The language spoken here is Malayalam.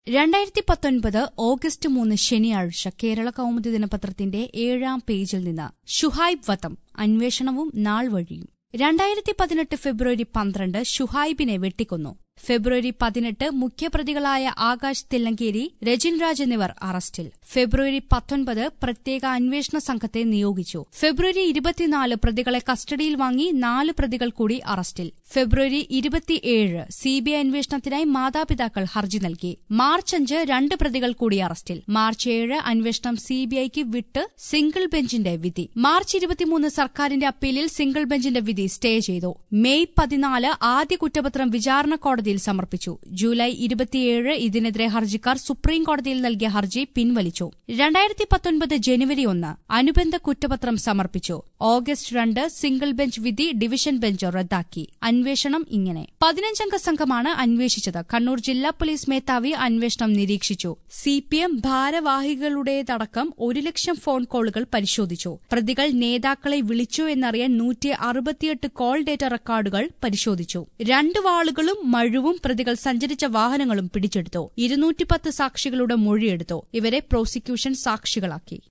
രണ്ടായിരത്തി പത്തൊൻപത് ഓഗസ്റ്റ് മൂന്ന് ശനിയാഴ്ച കേരള കൗമുദി ദിനപത്രത്തിന്റെ ഏഴാം പേജിൽ നിന്ന് ഷുഹൈബ് വധം അന്വേഷണവും നാൾ വഴിയും രണ്ടായിരത്തി പതിനെട്ട് ഫെബ്രുവരി പന്ത്രണ്ട് ഷുഹൈബിനെ വെട്ടിക്കൊന്നു ഫെബ്രുവരി പതിനെട്ട് മുഖ്യപ്രതികളായ ആകാശ് തില്ലങ്കേരി രജിൻ രാജ് എന്നിവർ അറസ്റ്റിൽ ഫെബ്രുവരി പത്തൊൻപത് പ്രത്യേക അന്വേഷണ സംഘത്തെ നിയോഗിച്ചു ഫെബ്രുവരി ഇരുപത്തിനാല് പ്രതികളെ കസ്റ്റഡിയിൽ വാങ്ങി നാല് പ്രതികൾ കൂടി അറസ്റ്റിൽ ഫെബ്രുവരി ഇരുപത്തിയേഴ് സിബിഐ അന്വേഷണത്തിനായി മാതാപിതാക്കൾ ഹർജി നൽകി മാർച്ച് അഞ്ച് രണ്ട് പ്രതികൾ കൂടി അറസ്റ്റിൽ മാർച്ച് ഏഴ് അന്വേഷണം സിബിഐക്ക് വിട്ട് സിംഗിൾ ബെഞ്ചിന്റെ വിധി മാർച്ച് ഇരുപത്തിമൂന്ന് സർക്കാരിന്റെ അപ്പീലിൽ സിംഗിൾ ബെഞ്ചിന്റെ വിധി സ്റ്റേ ചെയ്തു മെയ് പതിനാല് ആദ്യ കുറ്റപത്രം വിചാരണ കോടതിയിൽ സമർപ്പിച്ചു ജൂലൈ ഇരുപത്തിയേഴ് ഇതിനെതിരെ ഹർജിക്കാർ സുപ്രീം കോടതിയിൽ നൽകിയ ഹർജി പിൻവലിച്ചു രണ്ടായിരത്തി പത്തൊൻപത് ജനുവരി ഒന്ന് അനുബന്ധ കുറ്റപത്രം സമർപ്പിച്ചു ഓഗസ്റ്റ് രണ്ട് സിംഗിൾ ബെഞ്ച് വിധി ഡിവിഷൻ ബെഞ്ച് റദ്ദാക്കി അന്വേഷണം ഇങ്ങനെ പതിനഞ്ചംഗ സംഘമാണ് അന്വേഷിച്ചത് കണ്ണൂർ ജില്ലാ പോലീസ് മേധാവി അന്വേഷണം നിരീക്ഷിച്ചു സി പി എം ഭാരവാഹികളുടേതടക്കം ഒരു ലക്ഷം ഫോൺ കോളുകൾ പരിശോധിച്ചു പ്രതികൾ നേതാക്കളെ വിളിച്ചോ എന്നറിയാൻ നൂറ്റി അറുപത്തിയെട്ട് കോൾ ഡേറ്റ റെക്കോർഡുകൾ പരിശോധിച്ചു രണ്ട് വാളുകളും മഴുവും പ്രതികൾ സഞ്ചരിച്ച വാഹനങ്ങളും പിടിച്ചെടുത്തു ഇരുന്നൂറ്റിപ്പത്ത് സാക്ഷികളുടെ മൊഴിയെടുത്തു ഇവരെ പ്രോസിക്യൂഷൻ സാക്ഷികളാക്കി